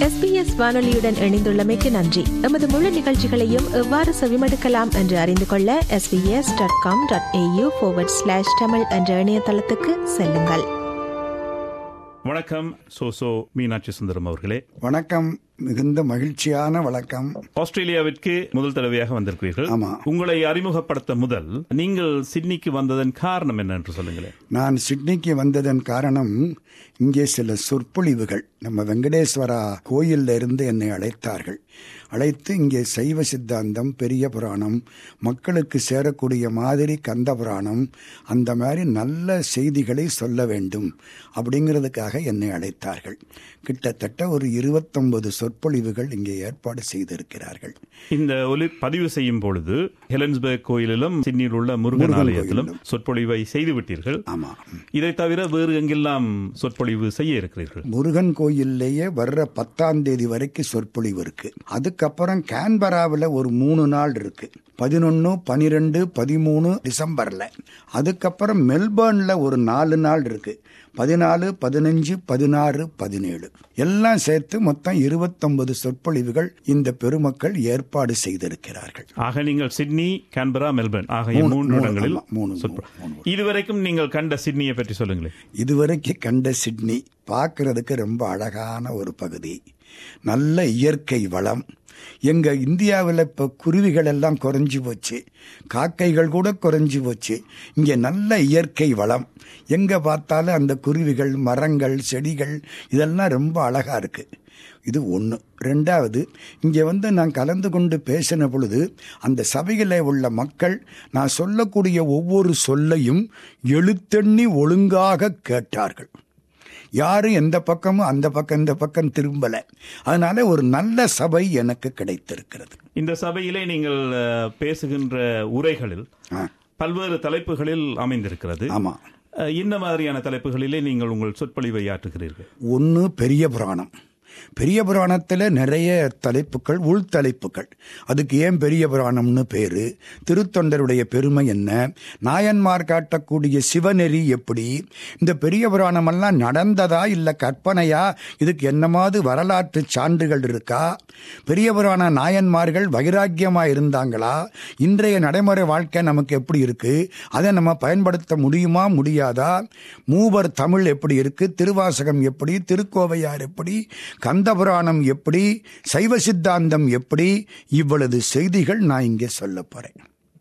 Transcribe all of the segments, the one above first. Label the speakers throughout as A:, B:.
A: SBS வானொலியுடன் இணைந்துள்ளமைக்கு நன்றி எமது முழு நிகழ்ச்சிகளையும் எவ்வாறு செவிமடுக்கலாம் என்று அறிந்து கொள்ள SBS dot com dot AU slash Tamil என்ற இணையதளத்துக்கு செல்லுங்கள்
B: வணக்கம் சோசோ மீனாட்சி சுந்தரம் அவர்களே
C: வணக்கம் மிகுந்த மகிழ்ச்சியான வணக்கம்
B: ஆஸ்திரேலியாவிற்கு முதல் தடவையாக வந்திருக்கிறீர்கள்
C: ஆமா.
B: உங்களை அறிமுகப்படுத்த முதல் நீங்கள் சிட்னிக்கு வந்ததன் காரணம் என்ன என்று சொல்லுங்களேன்
C: நான் சிட்னிக்கு வந்ததன் காரணம் இங்கே சில சொற்பொழிவுகள் நம்ம வெங்கடேஸ்வரா கோயில்ல இருந்து என்னை அழைத்தார்கள் அழைத்து இங்கே சைவ சித்தாந்தம் பெரிய புராணம் மக்களுக்கு சேரக்கூடிய மாதிரி கந்த புராணம் அந்த மாதிரி நல்ல செய்திகளை சொல்ல வேண்டும் அப்படிங்கிறதுக்காக என்னை அழைத்தார்கள் கிட்டத்தட்ட ஒரு இருபத்தொன்பது சொற்பொழிவுகள் இங்கே ஏற்பாடு செய்திருக்கிறார்கள்
B: இந்த ஒலி பதிவு செய்யும் பொழுது ஹெலன்ஸ்பர்க் கோயிலிலும் சிட்னியில் உள்ள முருகன்
C: முருகன்
B: ஆலயத்திலும்
C: கோயிலிலும்.
B: சொற்பொழிவை செய்து விட்டீர்கள்
C: ஆமா
B: இதை தவிர வேறு எங்கெல்லாம் சொற்பொழிவு செய்ய இருக்கிறீர்கள்
C: முருகன் கோயில்லையே வர்ற பத்தாம் தேதி வரைக்கும் சொற்பொழிவு இருக்கு அதுக்கப்புறம் கேன்பராவில் ஒரு மூணு நாள் இருக்கு பதினொன்று பனிரெண்டு பதிமூணு டிசம்பர்ல அதுக்கப்புறம் மெல்பர்ன்ல ஒரு நாலு நாள் இருக்கு பதினாலு பதினஞ்சு பதினாறு பதினேழு எல்லாம் சேர்த்து மொத்தம் இருபத்தொன்பது சொற்பொழிவுகள் இந்த பெருமக்கள் ஏற்பாடு செய்திருக்கிறார்கள்
B: ஆக நீங்கள் சிட்னி கான்பரா மெல்பர்ன் ஆகிய
C: மூணு,
B: மூன்று
C: மூணு,
B: இடங்களில்
C: ஆமா, மூணு,
B: சொற்பொ-
C: மூணு,
B: இதுவரைக்கும் நீங்கள் கண்ட சிட்னியை பற்றி சொல்லுங்களேன்
C: இதுவரைக்கும் கண்ட சிட்னி பார்க்கறதுக்கு ரொம்ப அழகான ஒரு பகுதி நல்ல இயற்கை வளம் எங்க இந்தியாவில் இப்போ குருவிகள் எல்லாம் குறைஞ்சு போச்சு காக்கைகள் கூட குறைஞ்சு போச்சு இங்கே நல்ல இயற்கை வளம் எங்க பார்த்தாலும் அந்த குருவிகள் மரங்கள் செடிகள் இதெல்லாம் ரொம்ப அழகா இருக்கு இது ஒன்று ரெண்டாவது இங்கே வந்து நான் கலந்து கொண்டு பேசின பொழுது அந்த சபையில் உள்ள மக்கள் நான் சொல்லக்கூடிய ஒவ்வொரு சொல்லையும் எழுத்தெண்ணி ஒழுங்காக கேட்டார்கள் யாரும் எந்த பக்கமும் அந்த பக்கம் இந்த பக்கம் திரும்பல அதனால ஒரு நல்ல சபை எனக்கு கிடைத்திருக்கிறது
B: இந்த சபையிலே நீங்கள் அஹ், பேசுகின்ற உரைகளில்
C: ஆ,
B: பல்வேறு தலைப்புகளில் அமைந்திருக்கிறது
C: ஆமா
B: அஹ், இந்த மாதிரியான தலைப்புகளிலே நீங்கள் உங்கள் சொற்பொழிவை ஆற்றுகிறீர்கள்
C: ஒன்று பெரிய புராணம் பெரிய புராணத்தில் நிறைய தலைப்புகள் உள் தலைப்புகள் அதுக்கு ஏன் பெரிய புராணம்னு பேரு திருத்தொண்டருடைய பெருமை என்ன நாயன்மார் காட்டக்கூடிய சிவநெறி எப்படி இந்த பெரிய புராணமெல்லாம் நடந்ததா இல்லை கற்பனையா இதுக்கு என்னமாவது வரலாற்று சான்றுகள் இருக்கா பெரிய புராண நாயன்மார்கள் வைராக்கியமா இருந்தாங்களா இன்றைய நடைமுறை வாழ்க்கை நமக்கு எப்படி இருக்கு அதை நம்ம பயன்படுத்த முடியுமா முடியாதா மூவர் தமிழ் எப்படி இருக்கு திருவாசகம் எப்படி திருக்கோவையார் எப்படி கந்தபுராணம் எப்படி சைவ சித்தாந்தம் எப்படி இவ்வளவு செய்திகள் நான் இங்கே சொல்ல போறேன்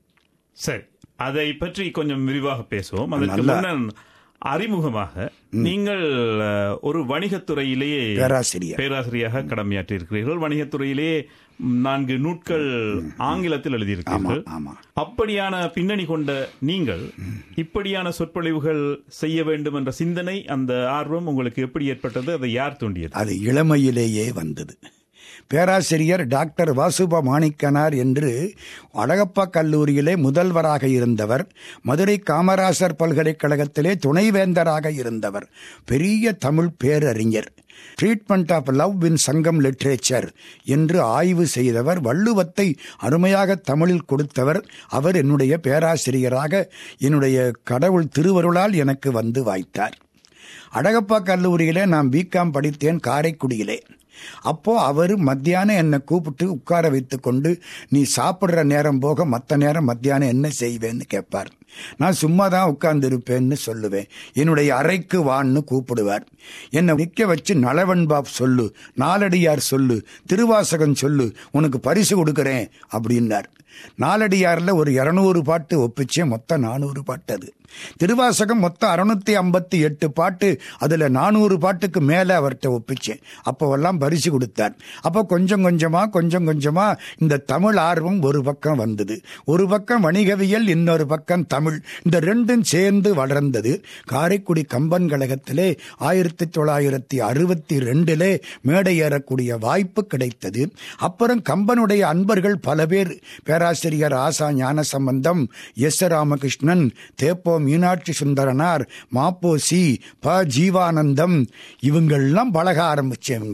B: சரி அதை பற்றி கொஞ்சம் விரிவாக பேசுவோம் அதற்கு
C: நல்ல-
B: முன்னர் அறிமுகமாக நீங்கள் அஹ், ஒரு வணிகத்துறையிலேயே
C: பேராசிரியர்
B: பேராசிரியராக கடமையாற்றி இருக்கிறீர்கள் வணிகத்துறையிலே நான்கு நூட்கள் ஆங்கிலத்தில் எழுதியிருக்கிறீர்கள்
C: ஆமா
B: அப்படியான பின்னணி கொண்ட நீங்கள் இப்படியான சொற்பொழிவுகள் செய்ய வேண்டும் என்ற சிந்தனை அந்த ஆர்வம் உங்களுக்கு எப்படி ஏற்பட்டது அதை யார் தூண்டியது
C: அது இளமையிலேயே வந்தது பேராசிரியர் டாக்டர் வாசுப மாணிக்கனார் என்று அழகப்பா கல்லூரியிலே முதல்வராக இருந்தவர் மதுரை காமராசர் பல்கலைக்கழகத்திலே துணைவேந்தராக இருந்தவர் பெரிய தமிழ் பேரறிஞர் ட்ரீட்மெண்ட் ஆஃப் லவ் இன் சங்கம் லிட்ரேச்சர் என்று ஆய்வு செய்தவர் வள்ளுவத்தை அருமையாக தமிழில் கொடுத்தவர் அவர் என்னுடைய பேராசிரியராக என்னுடைய கடவுள் திருவருளால் எனக்கு வந்து வாய்த்தார் அழகப்பா கல்லூரியிலே நான் பிகாம் படித்தேன் காரைக்குடியிலே அப்போ அவர் மத்தியானம் என்னை கூப்பிட்டு உட்கார வைத்து கொண்டு நீ சாப்பிடுற நேரம் போக மற்ற நேரம் மத்தியானம் என்ன செய்வேன்னு கேட்பார் நான் சும்மா தான் உட்கார்ந்து இருப்பேன்னு சொல்லுவேன் என்னுடைய அறைக்கு வான்னு கூப்பிடுவார் என்னை நிக்க வச்சு நலவன் பாப் சொல்லு நாலடியார் சொல்லு திருவாசகம் சொல்லு உனக்கு பரிசு கொடுக்கறேன் அப்படின்னார் நாலடியார்ல ஒரு இருநூறு பாட்டு ஒப்பிச்சேன் மொத்தம் நானூறு பாட்டு அது திருவாசகம் மொத்தம் அறுநூத்தி ஐம்பத்தி எட்டு பாட்டு அதுல நானூறு பாட்டுக்கு மேல அவர்கிட்ட ஒப்பிச்சேன் அப்போவெல்லாம் பரிசு கொடுத்தார் அப்போ கொஞ்சம் கொஞ்சமா கொஞ்சம் கொஞ்சமா இந்த தமிழ் ஆர்வம் ஒரு பக்கம் வந்தது ஒரு பக்கம் வணிகவியல் இன்னொரு பக்கம் தமிழ் இந்த ரெண்டும் சேர்ந்து வளர்ந்தது காரைக்குடி கம்பன் கழகத்திலே ஆயிரத்தி தொள்ளாயிரத்தி அறுபத்தி ரெண்டிலே மேடை ஏறக்கூடிய வாய்ப்பு கிடைத்தது அப்புறம் கம்பனுடைய அன்பர்கள் பல பேர் பேராசிரியர் ஆசா ஞான சம்பந்தம் எஸ் ராமகிருஷ்ணன் தேப்போ மீனாட்சி சுந்தரனார் மாப்போசி ப ஜீவானந்தம் இவங்கெல்லாம் பழக ஆரம்பிச்சேன் இவங்களோட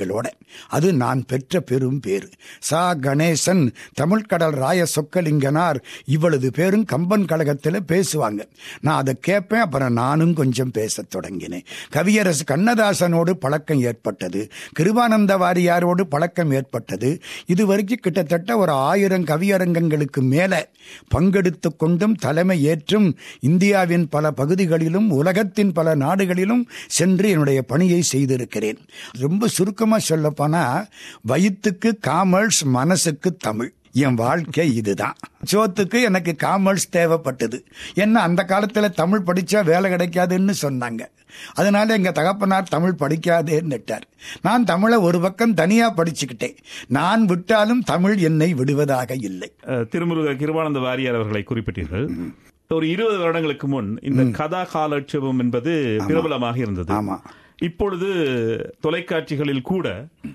C: அது நான் பெற்ற பெரும் பேரு சா கணேசன் தமிழ்கடல் ராய சொக்கலிங்கனார் இவ்வளவு பேரும் கம்பன் கழகத்தில் பேசுவாங்க நான் அதை கேட்பேன் அப்புறம் நானும் கொஞ்சம் பேசத் தொடங்கினேன் கவியரசு கண்ணதாசனோடு பழக்கம் ஏற்பட்டது கிருபானந்த வாரியாரோடு பழக்கம் ஏற்பட்டது இதுவரைக்கும் கிட்டத்தட்ட ஒரு ஆயிரம் கவியரங்கங்களுக்கு மேல பங்கெடுத்து கொண்டும் தலைமை ஏற்றும் இந்தியாவின் பல பகுதிகளிலும் உலகத்தின் பல நாடுகளிலும் சென்று என்னுடைய பணியை செய்திருக்கிறேன் ரொம்ப சுருக்கமா சொல்லப்போனா வயிற்றுக்கு காமர்ஸ் மனசுக்கு தமிழ் என் வாழ்க்கை இதுதான் சோத்துக்கு எனக்கு காமர்ஸ் தேவைப்பட்டது என்ன அந்த காலத்துல தமிழ் படிச்சா வேலை கிடைக்காதுன்னு சொன்னாங்க அதனால எங்க தகப்பனார் தமிழ் படிக்காதேன்னுட்டார் நான் தமிழை ஒரு பக்கம் தனியா படிச்சுக்கிட்டேன் நான் விட்டாலும் தமிழ் என்னை விடுவதாக இல்லை
B: அஹ், திருமுருக கிருபானந்த வாரியார் அவர்களை குறிப்பிட்டீர்கள் ஒரு இருபது வருடங்களுக்கு முன் இந்த கதா காலட்சேபம் என்பது பிரபலமாக இருந்தது
C: ஆமா.
B: இப்பொழுது தொலைக்காட்சிகளில் கூட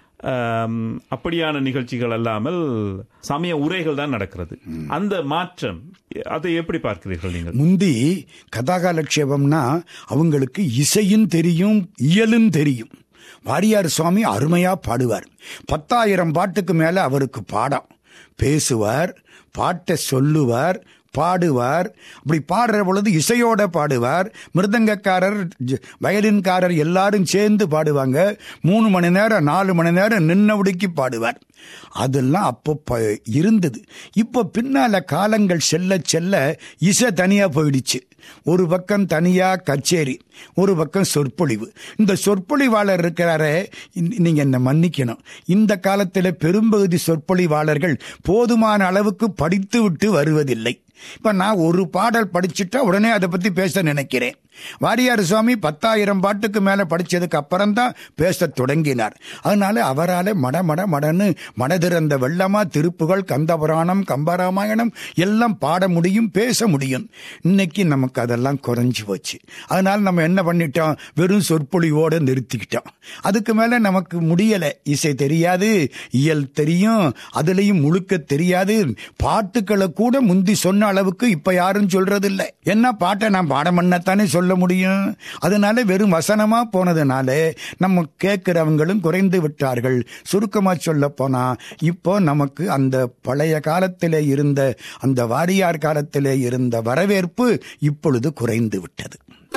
B: ஆம், அப்படியான நிகழ்ச்சிகள் அல்லாமல் சமய உரைகள் தான் நடக்கிறது அந்த மாற்றம் அதை எப்படி பார்க்கிறீர்கள் நீங்கள்
C: முந்தி கதாகாலட்சேபம்னா அவங்களுக்கு இசையும் தெரியும் இயலும் தெரியும் வாரியார் சுவாமி அருமையா பாடுவார் பத்தாயிரம் பாட்டுக்கு மேல அவருக்கு பாடம் பேசுவார் பாட்டை சொல்லுவார் பாடுவார் அப்படி பாடுற பொழுது இசையோட பாடுவார் மிருதங்கக்காரர் ஜ- வயலின்காரர் எல்லாரும் சேர்ந்து பாடுவாங்க மூணு மணி நேரம் நாலு மணி நேரம் நின்னபடிக்கு பாடுவார் அதெல்லாம் அப்போ ப- இருந்தது இப்போ பின்னால காலங்கள் செல்ல செல்ல இசை தனியா போயிடுச்சு ஒரு பக்கம் தனியா கச்சேரி ஒரு பக்கம் சொற்பொழிவு இந்த சொற்பொழிவாளர் இருக்கிறாரே இந்த- நீங்க என்ன மன்னிக்கணும் இந்த காலத்தில் பெரும்பகுதி சொற்பொழிவாளர்கள் போதுமான அளவுக்கு படித்து விட்டு வருவதில்லை இப்ப நான் ஒரு பாடல் படிச்சுட்டா உடனே அதை பத்தி பேச நினைக்கிறேன் வாரியார் சுவாமி பத்தாயிரம் பாட்டுக்கு மேல படிச்சதுக்கு அப்புறம் தான் பேச தொடங்கினார் அதனால அவரால மட மட மடன்னு மனதிறந்த வெள்ளமா திருப்புகள் கந்தபுராணம் கம்பராமாயணம் எல்லாம் பாட முடியும் பேச முடியும் இன்னைக்கு நமக்கு அதெல்லாம் குறைஞ்சு போச்சு அதனால நம்ம என்ன பண்ணிட்டோம் வெறும் சொற்பொழிவோட நிறுத்திக்கிட்டோம் அதுக்கு மேல நமக்கு முடியல இசை தெரியாது இயல் தெரியும் அதுலயும் முழுக்க தெரியாது பாட்டுக்களை கூட முந்தி சொன்ன அளவுக்கு இப்ப யாரும் சொல்றது இல்ல என்ன பாட்டை நான் பாடம் பண்ணத்தானே சொல்ல முடியும் அதனால வெறும் வசனமா போனதுனால நம்ம கேட்கிறவங்களும் குறைந்து விட்டார்கள் சுருக்கமா சொல்ல போனா இப்போ நமக்கு அந்த பழைய காலத்திலே இருந்த அந்த வாரியார் காலத்திலே இருந்த வரவேற்பு இப்பொழுது குறைந்து விட்டது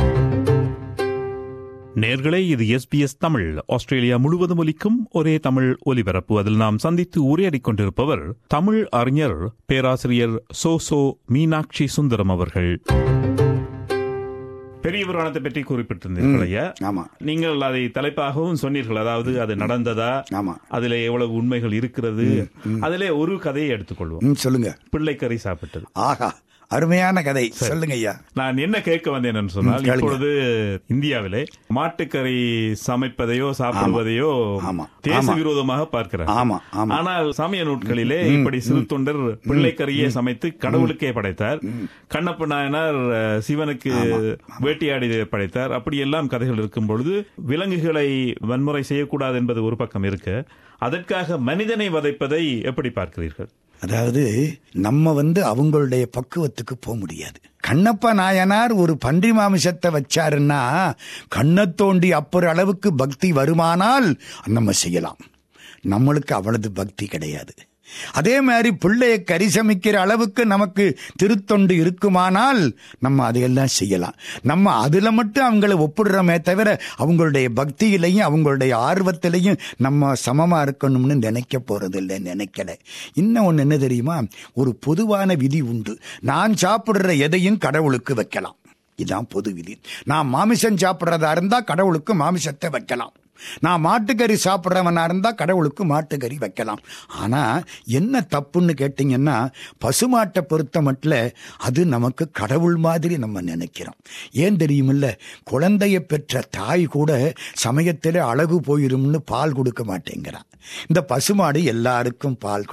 B: நேர்களே இது எஸ்பிஎஸ் தமிழ் ஆஸ்திரேலியா முழுவதும் ஒலிக்கும் ஒரே தமிழ் ஒலிபரப்பு அதில் நாம் சந்தித்து உரையாடிக் கொண்டிருப்பவர் தமிழ் அறிஞர் பேராசிரியர் சோசோ மீனாட்சி சுந்தரம் அவர்கள் பெரிய புராணத்தை பற்றி குறிப்பிட்டிருந்தீர்கள் ஐயா
C: ஆமா
B: நீங்கள் அதை தலைப்பாகவும் சொன்னீர்கள் அதாவது அது நடந்ததா
C: ஆமா
B: அதிலே எவ்வளவு உண்மைகள் இருக்கிறது அதிலே ஒரு கதையை எடுத்துக்கொள்வோம்
C: ம், சொல்லுங்க
B: பிள்ளைக்கறி சாப்பிட்டது
C: ஆஹா அருமையான கதை சொல்லுங்க ஐயா
B: நான் என்ன கேட்க வந்தேன் என்று சொன்னால்
C: ம், கேளுங்க.
B: இப்பொழுது இந்தியாவிலே மாட்டுக்கறி சமைப்பதையோ சாப்பிடுவதையோ
C: ஆமா.
B: தேச
C: ஆமா.
B: விரோதமாக பார்க்கிறார்
C: ஆமா ஆமா
B: ஆனால் சமய நூட்களிலே இப்படி சிறு தொண்டர் பிள்ளைக்கறியை சமைத்து கடவுளுக்கே படைத்தார் கண்ணப்ப நாயனார் அஹ், சிவனுக்கு வேட்டையாடி படைத்தார் அப்படியெல்லாம் கதைகள் இருக்கும் பொழுது விலங்குகளை வன்முறை செய்யக்கூடாது என்பது ஒரு பக்கம் இருக்கு அதற்காக மனிதனை வதைப்பதை எப்படி பார்க்கிறீர்கள்
C: அதாவது நம்ம வந்து அவங்களுடைய பக்குவத்துக்கு போக முடியாது கண்ணப்ப நாயனார் ஒரு பன்றி மாமிசத்தை வச்சாருன்னா கண்ணை தோண்டி அப்புற அளவுக்கு பக்தி வருமானால் நம்ம செய்யலாம் நம்மளுக்கு அவ்வளவு பக்தி கிடையாது அதே மாதிரி பிள்ளையை கறி சமைக்கிற அளவுக்கு நமக்கு திருத்தொண்டு இருக்குமானால் நம்ம அதையெல்லாம் செய்யலாம் நம்ம அதுல மட்டும் அவங்கள ஒப்பிடுறோமே தவிர அவங்களுடைய பக்தியிலையும் அவங்களுடைய ஆர்வத்திலையும் நம்ம சமமா இருக்கணும்னு நினைக்க போறது இல்லை நினைக்கல இன்னும் ஒண்ணு என்ன தெரியுமா ஒரு பொதுவான விதி உண்டு நான் சாப்பிடுற எதையும் கடவுளுக்கு வைக்கலாம் இதான் பொது விதி நான் மாமிசம் சாப்பிடுறதா இருந்தா கடவுளுக்கு மாமிசத்தை வைக்கலாம் நான் மாட்டுக்கறி சாப்பிட்றவனா இருந்தா கடவுளுக்கு மாட்டுக்கறி வைக்கலாம் ஆனா என்ன தப்புன்னு கேட்டீங்கன்னா பசுமாட்டை பொறுத்த மட்டும் அது நமக்கு கடவுள் மாதிரி நம்ம நினைக்கிறோம் ஏன் தெரியுமில்ல குழந்தைய பெற்ற தாய் கூட சமயத்தில் அழகு போயிரும்னு பால் கொடுக்க மாட்டேங்கிறான் இந்த பசுமாடு எல்லாருக்கும் பால் கொடுக்குது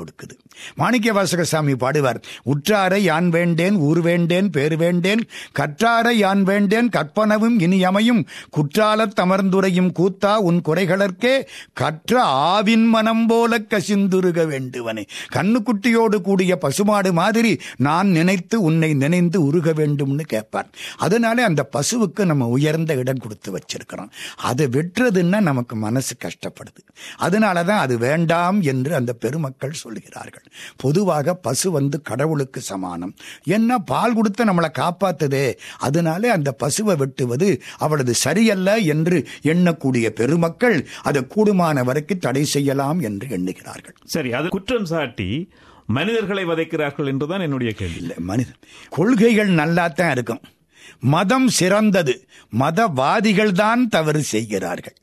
C: மாணிக்க வாசகசாமி பாடுவார் உற்றாரை யான் வேண்டேன் ஊர் வேண்டேன் பேர் வேண்டேன் கற்றாரை யான் வேண்டேன் கற்பனவும் இனியமையும் குற்றாலத் தமர்ந்துரையும் கூத்தா உன் குறைகளற்கே கற்ற ஆவின் மனம் போல கசிந்துருக வேண்டுவனே கண்ணுக்குட்டியோடு கூடிய பசுமாடு மாதிரி நான் நினைத்து உன்னை நினைந்து உருக வேண்டும்னு கேட்பார் அதனாலே அந்த பசுவுக்கு நம்ம உயர்ந்த இடம் கொடுத்து வச்சிருக்கிறோம் அதை வெட்டுறதுன்னா நமக்கு மனசு கஷ்டப்படுது அதனாலதான் அது வேண்டாம் என்று அந்த பெருமக்கள் சொல்கிறார்கள் பொதுவாக பசு வந்து கடவுளுக்கு சமானம் என்ன பால் கொடுத்து நம்மளை காப்பாத்துதே அதனாலே அந்த பசுவை வெட்டுவது அவளது சரியல்ல என்று எண்ணக்கூடிய பெருமக்கள் அதை கூடுமான வரைக்கும் தடை செய்யலாம் என்று எண்ணுகிறார்கள்
B: சரி அது குற்றம் சாட்டி மனிதர்களை வதைக்கிறார்கள் என்றுதான் என்னுடைய கேள்வி
C: இல்லை மனிதன் கொள்கைகள் நல்லாத்தான் இருக்கும் மதம் சிறந்தது மதவாதிகள் தான் தவறு செய்கிறார்கள்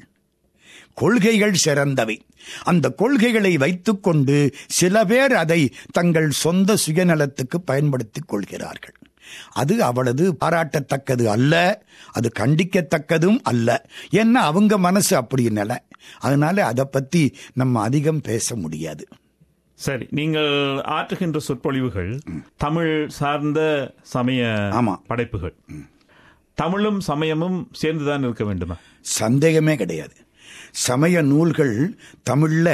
C: கொள்கைகள் சிறந்தவை அந்த கொள்கைகளை வைத்துக்கொண்டு சில பேர் அதை தங்கள் சொந்த சுயநலத்துக்கு பயன்படுத்திக் கொள்கிறார்கள் அது அவளது பாராட்டத்தக்கது அல்ல அது கண்டிக்கத்தக்கதும் அல்ல ஏன்னா அவங்க மனசு அப்படி நில அதனால அதை பத்தி நம்ம அதிகம் பேச முடியாது
B: சரி நீங்கள் ஆற்றுகின்ற சொற்பொழிவுகள் தமிழ் சார்ந்த சமய
C: ஆமா.
B: படைப்புகள் தமிழும் சமயமும் சேர்ந்துதான் இருக்க வேண்டுமா
C: சந்தேகமே கிடையாது சமய நூல்கள் தமிழ்ல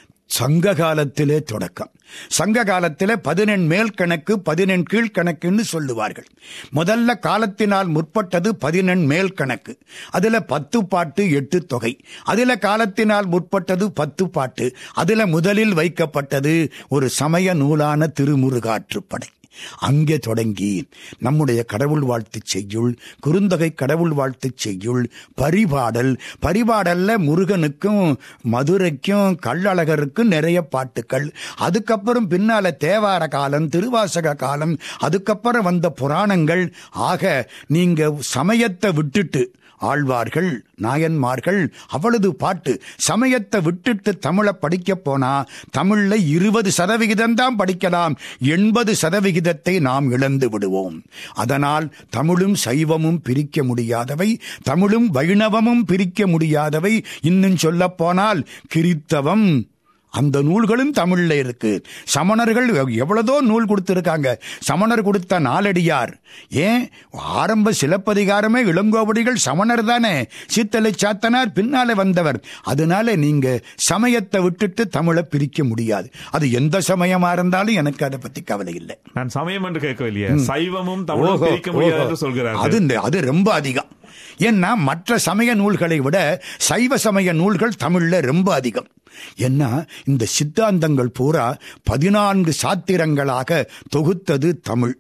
C: சங்க காலத்திலே தொடக்கம் சங்க காலத்திலே பதினெண் மேல் கணக்கு பதினெண் கீழ்கணக்குன்னு சொல்லுவார்கள் முதல்ல காலத்தினால் முற்பட்டது பதினெண் மேல் கணக்கு அதுல பத்து பாட்டு எட்டு தொகை அதுல காலத்தினால் முற்பட்டது பத்து பாட்டு அதுல முதலில் வைக்கப்பட்டது ஒரு சமய நூலான திருமுருகாற்றுப்படை அங்கே தொடங்கி நம்முடைய கடவுள் வாழ்த்துச் செய்யுள் குறுந்தொகை கடவுள் வாழ்த்துச் செய்யுள் பரிபாடல் பரிபாடல்ல முருகனுக்கும் மதுரைக்கும் கள்ளழகருக்கும் நிறைய பாட்டுக்கள் அதுக்கப்புறம் பின்னால தேவார காலம் திருவாசக காலம் அதுக்கப்புறம் வந்த புராணங்கள் ஆக நீங்க சமயத்தை விட்டுட்டு ஆழ்வார்கள் நாயன்மார்கள் அவளது பாட்டு சமயத்தை விட்டுட்டு தமிழை படிக்க போனா தமிழ்ல இருபது சதவிகிதம் தான் படிக்கலாம் எண்பது சதவிகிதத்தை நாம் இழந்து விடுவோம் அதனால் தமிழும் சைவமும் பிரிக்க முடியாதவை தமிழும் வைணவமும் பிரிக்க முடியாதவை இன்னும் சொல்ல போனால் கிறித்தவம் அந்த நூல்களும் தமிழ்ல இருக்கு சமணர்கள் எவ்வளதோ நூல் கொடுத்திருக்காங்க சமணர் கொடுத்த நாலடியார் ஏன் ஆரம்ப சிலப்பதிகாரமே இளங்கோவடிகள் சமணர் தானே சித்தலை சாத்தனார் பின்னாலே வந்தவர் அதனால நீங்க சமயத்தை விட்டுட்டு தமிழை பிரிக்க முடியாது அது எந்த சமயமா இருந்தாலும் எனக்கு அதை பத்தி கவலை இல்லை
B: நான் சமயம் என்று கேட்கவில்லையே சைவமும் தமிழும்
C: ஓஹோ,
B: பிரிக்க முடியாது
C: ஓஹோ.
B: என்று சொல்கிறார்கள்
C: அது இந்த- அது ரொம்ப அதிகம் ஏன்னா மற்ற சமய நூல்களை விட சைவ சமய நூல்கள் தமிழ்ல ரொம்ப அதிகம் ஏன்னா இந்த சித்தாந்தங்கள் பூரா பதினான்கு சாத்திரங்களாக தொகுத்தது தமிழ்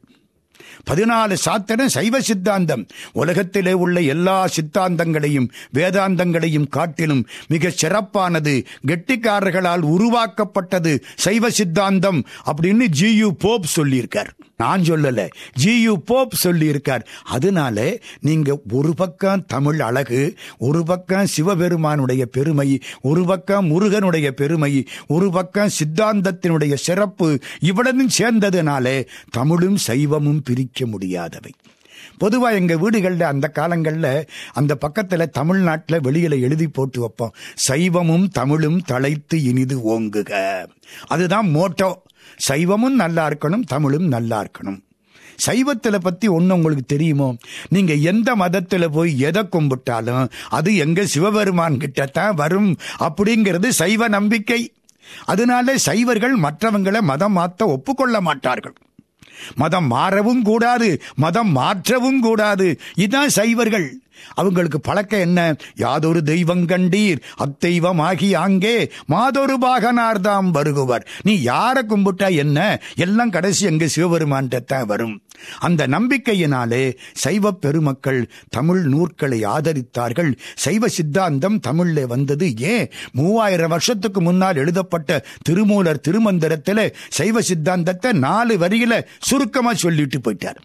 C: பதினாலு சாத்திரம் சைவ சித்தாந்தம் உலகத்திலே உள்ள எல்லா சித்தாந்தங்களையும் வேதாந்தங்களையும் காட்டிலும் மிக சிறப்பானது கெட்டிக்காரர்களால் உருவாக்கப்பட்டது சைவ சித்தாந்தம் அப்படின்னு ஜியு போப் சொல்லியிருக்கார் நான் சொல்லல ஜியு போப் சொல்லியிருக்கார் அதனால நீங்க ஒரு பக்கம் தமிழ் அழகு ஒரு பக்கம் சிவபெருமானுடைய பெருமை ஒரு பக்கம் முருகனுடைய பெருமை ஒரு பக்கம் சித்தாந்தத்தினுடைய சிறப்பு இவ்வளவும் சேர்ந்ததுனாலே தமிழும் சைவமும் பிரிக்க முடியாதவை பொதுவா எங்க வீடுகள்ல அந்த காலங்கள்ல அந்த பக்கத்துல தமிழ்நாட்டுல வெளியில எழுதி போட்டு வைப்போம் சைவமும் தமிழும் தலைத்து இனிது ஓங்குக அதுதான் மோட்டோ சைவமும் நல்லா இருக்கணும் தமிழும் நல்லா இருக்கணும் சைவத்துல பத்தி ஒண்ணு உங்களுக்கு தெரியுமோ நீங்க எந்த மதத்துல போய் எதை கும்பிட்டாலும் அது எங்க சிவபெருமான் கிட்ட தான் வரும் அப்படிங்கிறது சைவ நம்பிக்கை அதனால சைவர்கள் மற்றவங்களை மதம் மாத்த ஒப்புக்கொள்ள மாட்டார்கள் மதம் மாறவும் கூடாது மதம் மாற்றவும் கூடாது இதான் சைவர்கள் அவங்களுக்கு பழக்கம் என்ன யாதொரு தெய்வம் கண்டீர் அத்தெய்வம் ஆகி அங்கே மாதொரு பாகனார் தாம் வருகுவர் நீ யாரை கும்பிட்டா என்ன எல்லாம் கடைசி எங்க சிவபெருமான்கிட்ட தான் வரும் அந்த நம்பிக்கையினாலே சைவ பெருமக்கள் தமிழ் நூற்களை ஆதரித்தார்கள் சைவ சித்தாந்தம் தமிழ்ல வந்தது ஏன் மூவாயிரம் வருஷத்துக்கு முன்னால் எழுதப்பட்ட திருமூலர் திருமந்திரத்துல சைவ சித்தாந்தத்தை நாலு வரியில சுருக்கமா சொல்லிட்டு போயிட்டார்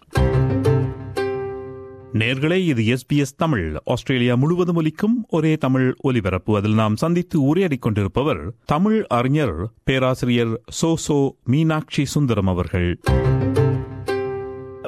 B: நேர்களே இது எஸ்பிஎஸ் தமிழ் ஆஸ்திரேலியா முழுவதும் ஒலிக்கும் ஒரே தமிழ் ஒலிபரப்பு அதில் நாம் சந்தித்து உரையாடிக் கொண்டிருப்பவர் தமிழ் அறிஞர் பேராசிரியர் சோ சோ மீனாட்சி சுந்தரம் அவர்கள்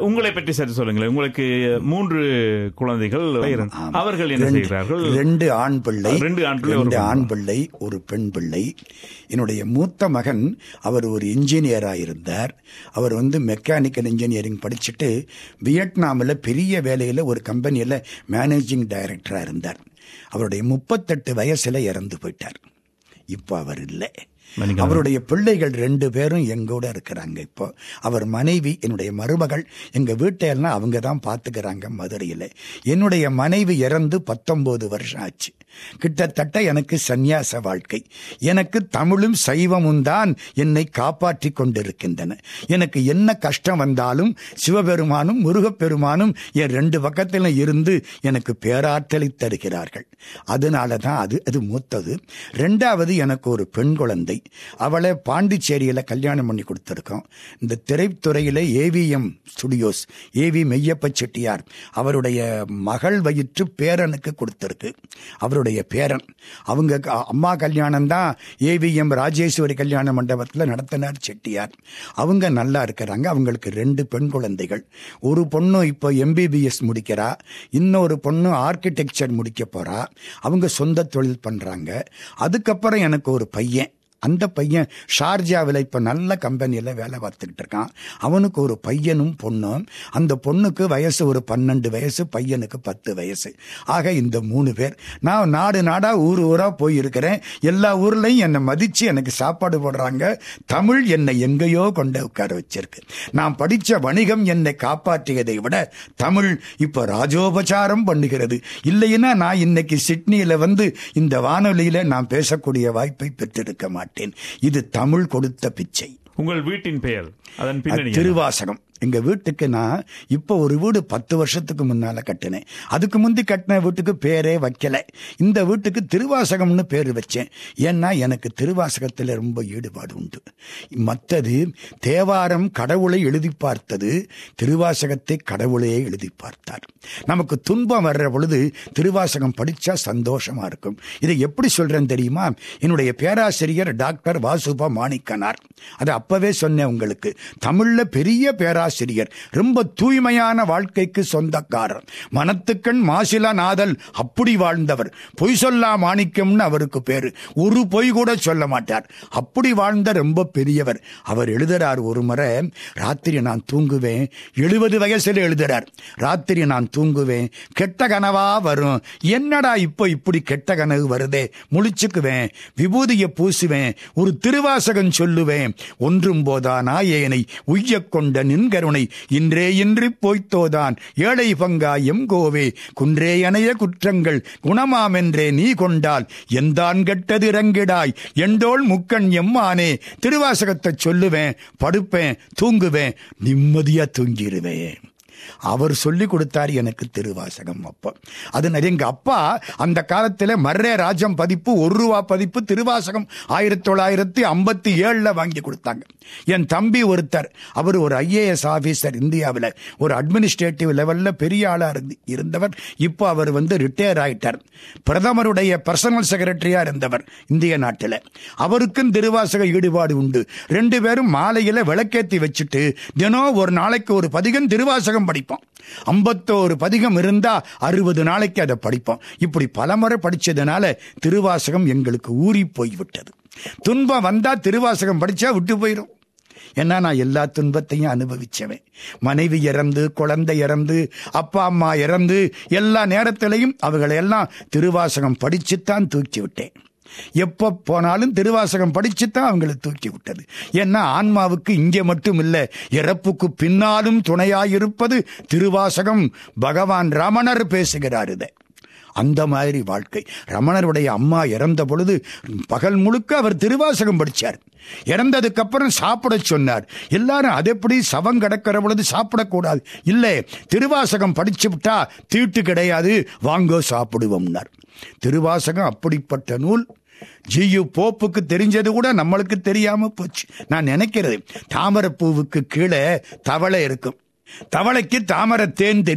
B: உங்களை பற்றி சற்று சொல்லுங்களேன் உங்களுக்கு மூன்று குழந்தைகள் அவர்கள் என்ன
C: ரெண்டு-
B: செய்கிறார்கள்
C: ரெண்டு ஆண் பிள்ளை
B: ரெண்டு ஆண் பிள்ளை, ஒரு
C: ரெண்டு
B: பெண்
C: ஆண் பிள்ளை ஒரு பெண் பிள்ளை என்னுடைய மூத்த மகன் அவர் ஒரு இன்ஜினியரா இருந்தார் அவர் வந்து மெக்கானிக்கல் இன்ஜினியரிங் படிச்சுட்டு வியட்நாமில் பெரிய வேலையில ஒரு கம்பெனியில மேனேஜிங் டைரக்டரா இருந்தார் அவருடைய முப்பத்தெட்டு வயசுல இறந்து போயிட்டார் இப்போ அவர் இல்லை
B: மன்னிக்கவும்.
C: அவருடைய பிள்ளைகள் ரெண்டு பேரும் எங்கூட இருக்கிறாங்க இப்போ அவர் மனைவி என்னுடைய மருமகள் எங்க வீட்டையெல்லாம் அவங்க தான் பார்த்துக்கிறாங்க மதுரையில் என்னுடைய மனைவி இறந்து பத்தொன்பது வருஷம் ஆச்சு கிட்டத்தட்ட எனக்கு சந்நியாச வாழ்க்கை எனக்கு தமிழும் சைவமும் தான் என்னை காப்பாற்றி கொண்டிருக்கின்றன எனக்கு என்ன கஷ்டம் வந்தாலும் சிவபெருமானும் முருகப்பெருமானும் என் ரெண்டு பக்கத்திலும் இருந்து எனக்கு பேராற்றலை தருகிறார்கள் அதனால தான் அது அது மூத்தது ரெண்டாவது எனக்கு ஒரு பெண் குழந்தை அவளை பாண்டிச்சேரியில கல்யாணம் பண்ணி கொடுத்துருக்கோம் இந்த திரைத்துறையில AVM studios AV Meiyappa Chettiar அவருடைய மகள் வயிற்று பேரனுக்கு கொடுத்திருக்கு அவருடைய பேரன் அவங்க க- அம்மா கல்யாணம் தான் ஏவிஎம் ராஜேஸ்வரி கல்யாண மண்டபத்தில் நடத்தினார் செட்டியார் அவங்க நல்லா இருக்கிறாங்க அவங்களுக்கு ரெண்டு பெண் குழந்தைகள் ஒரு பொண்ணு இப்போ எம்பிபிஎஸ் முடிக்கிறா இன்னொரு பொண்ணு ஆர்கிடெக்சர் முடிக்க போறா அவங்க சொந்த தொழில் பண்றாங்க அதுக்கப்புறம் எனக்கு ஒரு பையன் அந்த பையன் ஷார்ஜாவில் இப்போ நல்ல கம்பெனியில் வேலை பார்த்துக்கிட்டு இருக்கான் அவனுக்கு ஒரு பையனும் பொண்ணும் அந்த பொண்ணுக்கு வயசு ஒரு பன்னெண்டு வயசு பையனுக்கு பத்து வயசு ஆக இந்த மூணு பேர் நான் நாடு நாடா ஊர் ஊரா போயிருக்கிறேன் எல்லா ஊர்லயும் என்னை மதிச்சு எனக்கு சாப்பாடு போடுறாங்க தமிழ் என்னை எங்கேயோ கொண்டு உட்கார வச்சிருக்கு நான் படிச்ச வணிகம் என்னை காப்பாற்றியதை விட தமிழ் இப்போ ராஜோபசாரம் பண்ணுகிறது இல்லைன்னா நான் இன்னைக்கு சிட்னியில வந்து இந்த வானொலியில நான் பேசக்கூடிய வாய்ப்பை பெற்றிருக்க மாட்டேன் இது தமிழ் கொடுத்த பிச்சை
B: உங்கள் வீட்டின் பெயர் அதன் பின்னணி என்ன?
C: திருவாசகம் எங்க வீட்டுக்கு நான் இப்போ ஒரு வீடு பத்து வருஷத்துக்கு முன்னால கட்டினேன் அதுக்கு முந்தி கட்டின வீட்டுக்கு பேரே வைக்கல இந்த வீட்டுக்கு திருவாசகம்னு பேர் வச்சேன் ஏன்னா எனக்கு திருவாசகத்தில் ரொம்ப ஈடுபாடு உண்டு மற்றது தேவாரம் கடவுளை எழுதி பார்த்தது திருவாசகத்தை கடவுளே எழுதி பார்த்தார் நமக்கு துன்பம் வர்ற பொழுது திருவாசகம் படிச்சா சந்தோஷமா இருக்கும் இதை எப்படி சொல்றேன் தெரியுமா என்னுடைய பேராசிரியர் டாக்டர் வாசுபா மாணிக்கனார் அது அப்பவே சொன்னேன் உங்களுக்கு தமிழ்ல பெரிய பேராசிரியர் ரொம்ப தூய்மையான வாழ்க்கைக்கு சொந்தக்காரர் மனத்துக்கண் மாசிலா நாதல் அப்படி வாழ்ந்தவர் பொய் சொல்லா மாணிக்கம்னு அவருக்கு பேரு ஒரு பொய் கூட சொல்ல மாட்டார் அப்படி வாழ்ந்த ரொம்ப பெரியவர் அவர் எழுதுறார் ஒரு முறை ராத்திரி நான் தூங்குவேன் எழுபது வயசுல எழுதுறார் ராத்திரி நான் தூங்குவேன் கெட்ட கனவா வரும் என்னடா இப்போ இப்படி கெட்ட கனவு வருதே முழிச்சுக்குவேன் விபூதியை பூசுவேன் ஒரு திருவாசகம் சொல்லுவேன் ஒன்றும் போதா நாயேனை உய்யக் கொண்ட நின்கருணை இன்றே இன்றி போய்த்தோதான் ஏழை பங்கா எம் கோவே குன்றே அணைய குற்றங்கள் குணமாமென்றே நீ கொண்டால் எந்தான் கெட்டது இறங்கிடாய் எண்டோள் முக்கண் எம்மானே திருவாசகத்தை சொல்லுவேன் படுப்பேன் தூங்குவேன் நிம்மதியா தூங்கிடுவேன் அவர் சொல்லி கொடுத்தார் எனக்கு திருவாசகம் அப்போ அது நிறைய எங்க அப்பா அந்த காலத்துல மர்ரே ராஜம் பதிப்பு ஒரு ரூபா பதிப்பு திருவாசகம் ஆயிரத்தி தொள்ளாயிரத்தி ஐம்பத்தி ஏழுல வாங்கி கொடுத்தாங்க என் தம்பி ஒருத்தர் அவர் ஒரு ஐஏஎஸ் ஆபீசர் இந்தியாவில் ஒரு அட்மினிஸ்ட்ரேட்டிவ் லெவல்ல பெரிய ஆளா இருந்து- இருந்தவர் இப்போ அவர் வந்து ரிட்டையர் ஆயிட்டார் பிரதமருடைய பர்சனல் செக்ரட்டரியா இருந்தவர் இந்திய நாட்டில் அவருக்கும் திருவாசக ஈடுபாடு உண்டு ரெண்டு பேரும் மாலையில விளக்கேத்தி வச்சுட்டு தினம் ஒரு நாளைக்கு ஒரு பதிகம் திருவாசகம் படிப்போம் ஐம்பத்தோரு பதிகம் இருந்தா அறுபது நாளைக்கு அதை படிப்போம் இப்படி பலமுறை படிச்சதுனால திருவாசகம் எங்களுக்கு ஊறி போய்விட்டது துன்பம் வந்தா திருவாசகம் படிச்சா விட்டு போயிடும் ஏன்னா நான் எல்லா துன்பத்தையும் அனுபவிச்சவன் மனைவி இறந்து குழந்தை இறந்து அப்பா அம்மா இறந்து எல்லா நேரத்திலையும் அவர்களை எல்லாம் திருவாசகம் படிச்சுத்தான் தூக்கி விட்டேன் எப்ப போனாலும் திருவாசகம் படிச்சுத்தான் அவங்களை தூக்கி விட்டது ஏன்னா ஆன்மாவுக்கு இங்கே மட்டும் இல்ல இறப்புக்கு பின்னாலும் துணையாயிருப்பது திருவாசகம் பகவான் ரமணர் பேசுகிறார் இதை அந்த மாதிரி வாழ்க்கை ரமணருடைய அம்மா இறந்த பொழுது பகல் முழுக்க அவர் திருவாசகம் படிச்சார் இறந்ததுக்கு அப்புறம் சாப்பிட சொன்னார் எல்லாரும் அது எப்படி சவம் கிடக்கிற பொழுது சாப்பிடக்கூடாது இல்லை திருவாசகம் படிச்சு விட்டா தீட்டு கிடையாது வாங்கோ சாப்பிடுவோம்னார் திருவாசகம் அப்படிப்பட்ட நூல் ஜியு போப்புக்கு தெரிஞ்சது கூட நம்மளுக்கு தெரியாம போச்சு நான் நினைக்கிறது தாமரைப்பூவுக்கு கீழே தவளை இருக்கும் தவளைக்கு தாமரை தேன் தெரியாது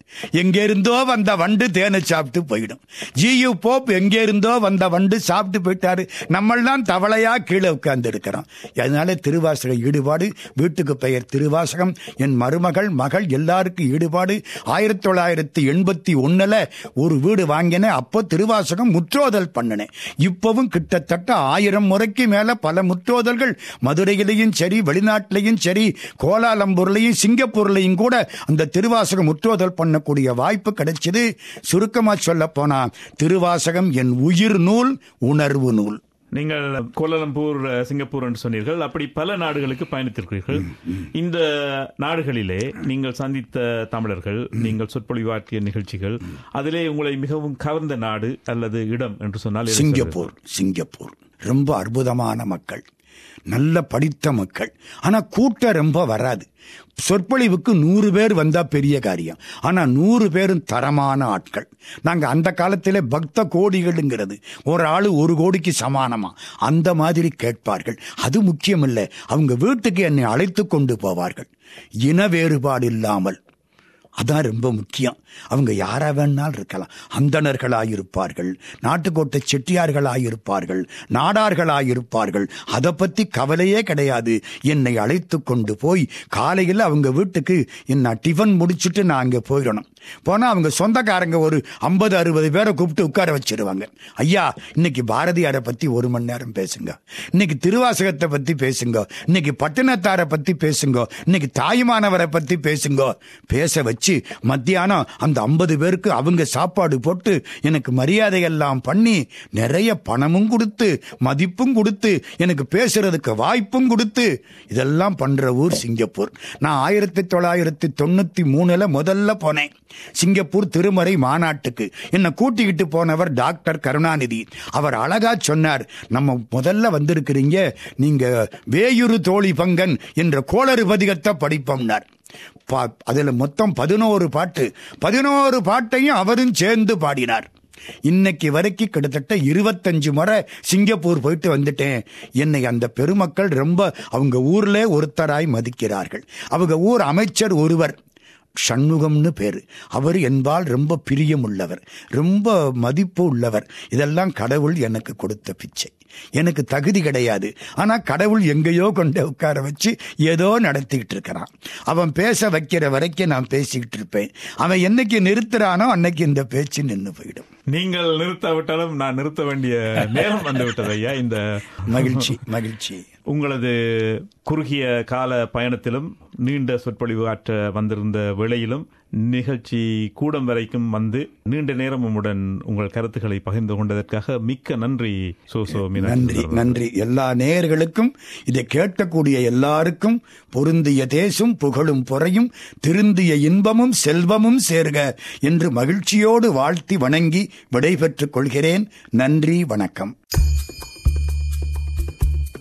C: எங்க இருந்தோ வந்த வண்டு தேனை சாப்பிட்டு போயிடும் ஜியு போப் எங்க இருந்தோ வந்த வண்டு சாப்பிட்டு போயிட்டாரு நம்மெல்லாம் தவளையா கீழே உட்கார்ந்து இருக்கிறோம் அதனால திருவாசக ஈடுபாடு வீட்டுக்கு பெயர் திருவாசகம் என் மருமகள் மகள் எல்லாருக்கும் ஈடுபாடு ஆயிரத்தி தொள்ளாயிரத்தி எண்பத்தி ஒண்ணுல ஒரு வீடு வாங்கினேன் அப்போ திருவாசகம் முற்றோதல் பண்ணினேன் இப்பவும் கிட்டத்தட்ட ஆயிரம் முறைக்கு மேல பல முற்றோதல்கள் மதுரையிலையும் சரி வெளிநாட்டிலையும் சரி கோலாலம்பூர்லையும் சிங்கப்பூர்லையும் கூட அந்த திருவாசகம் முற்றோதல் பண்ணக்கூடிய வாய்ப்பு கிடைச்சது சுருக்கமா சொல்ல போனா திருவாசகம் என் உயிர் நூல் உணர்வு நூல்
B: நீங்கள் கோலாலம்பூர் அஹ், சிங்கப்பூர் என்று சொன்னீர்கள் அப்படி பல நாடுகளுக்கு பயணித்திருக்கிறீர்கள் இந்த நாடுகளிலே நீங்கள் சந்தித்த தமிழர்கள் நீங்கள் சொற்பொழிவாற்றிய நிகழ்ச்சிகள் அதிலே உங்களை மிகவும் கவர்ந்த நாடு அல்லது இடம் என்று சொன்னால் எதை
C: சிங்கப்பூர் சிங்கப்பூர் ரொம்ப அற்புதமான மக்கள் நல்ல படித்த மக்கள் ஆனா கூட்டம் ரொம்ப வராது சொற்பொழிவுக்கு நூறு பேர் வந்தா பெரிய காரியம் ஆனா நூறு பேரும் தரமான ஆட்கள் நாங்க அந்த காலத்திலே பக்த கோடிகள்ங்கிறது ஒரு ஆளு ஒரு கோடிக்கு சமானமா அந்த மாதிரி கேட்பார்கள் அது முக்கியமில்லை அவங்க வீட்டுக்கு என்னை அழைத்து கொண்டு போவார்கள் இன வேறுபாடு இல்லாமல் அதான் ரொம்ப முக்கியம் அவங்க யாரா வேணாலும் இருக்கலாம் அந்தணர்களாயிருப்பார்கள் நாட்டுக்கோட்டை செட்டியார்களாயிருப்பார்கள் நாடார்களாயிருப்பார்கள் அதை பத்தி கவலையே கிடையாது என்னை அழைத்து கொண்டு போய் காலையில் அவங்க வீட்டுக்கு என்ன டிஃபன் முடிச்சுட்டு நான் அங்கே போயிடணும் போனா அவங்க சொந்தக்காரங்க ஒரு ஐம்பது அறுபது பேரை கூப்பிட்டு உட்கார வச்சிருவாங்க ஐயா இன்னைக்கு பாரதியாரை பத்தி ஒரு மணி நேரம் பேசுங்க இன்னைக்கு திருவாசகத்தை பத்தி பேசுங்க இன்னைக்கு பட்டினத்தாரை பத்தி பேசுங்க இன்னைக்கு தாயுமானவரை பத்தி பேசுங்க பேச வச்சு மத்தியானம் அந்த ஐம்பது பேருக்கு அவங்க சாப்பாடு போட்டு எனக்கு மரியாதை எல்லாம் பண்ணி நிறைய பணமும் கொடுத்து மதிப்பும் கொடுத்து எனக்கு பேசுறதுக்கு வாய்ப்பும் கொடுத்து இதெல்லாம் பண்ற ஊர் சிங்கப்பூர் நான் ஆயிரத்தி தொள்ளாயிரத்தி தொண்ணூத்தி மூணுல முதல்ல போனேன் சிங்கப்பூர் திருமறை மாநாட்டுக்கு என்னை கூட்டிக்கிட்டு போனவர் டாக்டர் கருணாநிதி அவர் அழகா சொன்னார் நம்ம முதல்ல வந்திருக்கிறீங்க நீங்க வேயுரு தோழி பங்கன் என்ற கோளறு பதிகத்தை படிப்போம்னார் பா- அதுல மொத்தம் பதினோரு பாட்டு பதினோரு பாட்டையும் அவரும் சேர்ந்து பாடினார் இன்னைக்கு வரைக்கும் கிட்டத்தட்ட இருபத்தஞ்சு முறை சிங்கப்பூர் போயிட்டு வந்துட்டேன் என்னை அந்த பெருமக்கள் ரொம்ப அவங்க ஊர்ல ஒருத்தராய் மதிக்கிறார்கள் அவங்க ஊர் அமைச்சர் ஒருவர் சண்முகம்னு பேரு அவர் என்பால் ரொம்ப பிரியம் உள்ளவர் ரொம்ப மதிப்பு உள்ளவர் இதெல்லாம் கடவுள் எனக்கு கொடுத்த பிச்சை எனக்கு தகுதி கிடையாது ஆனா கடவுள் எங்கேயோ கொண்டு உட்கார வச்சு ஏதோ நடத்திக்கிட்டு இருக்கிறான் அவன் பேச வைக்கிற வரைக்கும் நான் பேசிக்கிட்டு இருப்பேன் அவன் என்னைக்கு நிறுத்துறானோ அன்னைக்கு இந்த பேச்சு நின்று போயிடும்
B: நீங்கள் நிறுத்தாவிட்டாலும் நான் நிறுத்த வேண்டிய நேரம் வந்து விட்டது ஐயா இந்த
C: மகிழ்ச்சி மகிழ்ச்சி
B: உங்களது குறுகிய கால பயணத்திலும் நீண்ட சொற்பொழிவு ஆற்ற வந்திருந்த வேளையிலும் நிகழ்ச்சி கூடம் வரைக்கும் வந்து நீண்ட நேரம் உம்முடன் உங்கள் கருத்துக்களை பகிர்ந்து கொண்டதற்காக மிக்க நன்றி சோசோ மீனாட்சி
C: நன்றி
B: சுந்தரம்.
C: நன்றி எல்லா நேயர்களுக்கும் இதை கேட்கக்கூடிய எல்லாருக்கும் பொருந்திய தேசும் புகழும் பொறையும் திருந்திய இன்பமும் செல்வமும் சேர்க என்று மகிழ்ச்சியோடு வாழ்த்தி வணங்கி விடைபெற்றுக் கொள்கிறேன் நன்றி வணக்கம்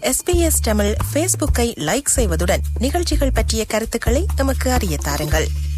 D: எஸ்பிஎஸ் தமிழ் ஃபேஸ்புக்கை லைக் செய்வதுடன் நிகழ்ச்சிகள் பற்றிய கருத்துக்களை எமக்கு அறிய தாருங்கள்